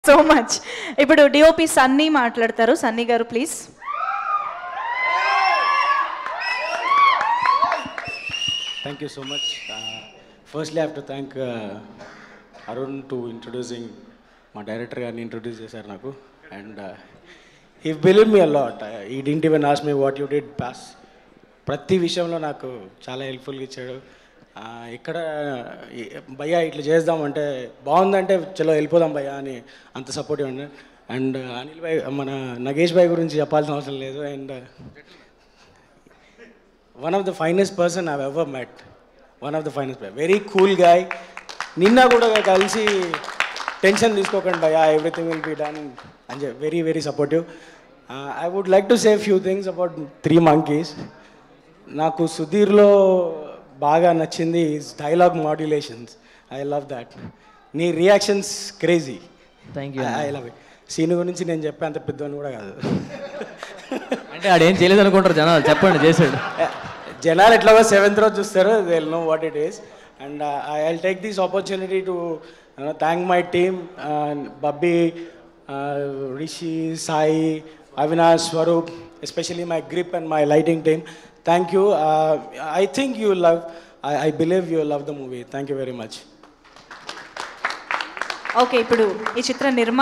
So much ఇప్పుడు DOP Sunny మాట్లాడతారు Sunny garu please Thank you so much. Uh, firstly, I have to thank uh, Arun to introducing మా director గారిని introduce చేశారు నాకు and I believe me a lot I didn't even ask me what you did pass ప్రతి విషయంలో నాకు చాలా హెల్ప్ఫుల్గా ఇచ్చాడు Uh, ఇక్కడ ఈ- భయ్యా ఇట్లా చేద్దామంటే బాగుందంటే చలో వెళ్ళిపోదాం భయ్యా అని అంత సపోర్టివ్ అండి అండ్ అనిల్ భాయ్ మన నగేష్ భాయ్ గురించి చెప్పాల్సిన అవసరం లేదు and one of the finest person I've ever met one of the finest very cool guy నిన్న కూడా కలిసి టెన్షన్ తీసుకోకండి భయ ఎవ్రీథింగ్ విల్ బీ డన్ అని చెప్పి very very supportive I would like to say few things about three monkeys నాకు సుధీర్లో బాగా నచ్చింది dialogue modulations I love that నీ reactions crazy thank you I love it scene గురించి నేను చెప్పే అంత పెద్దవని కూడా కాదు అంటే ఆడేం చేయలేదు అనుకుంటారు జనాలు చెప్పండి చేసాడు జనాలు ఎట్లాగో సెవెంత్ రోజు చూస్తారు they know what it is and I I'll take this opportunity to thank my team Babbi Rishi Sai Avinash Swaroop especially my grip and my lighting team thank you I think you love I believe you love the movie thank you very much okay ఇప్పుడు ఈ చిత్ర నిర్మాణ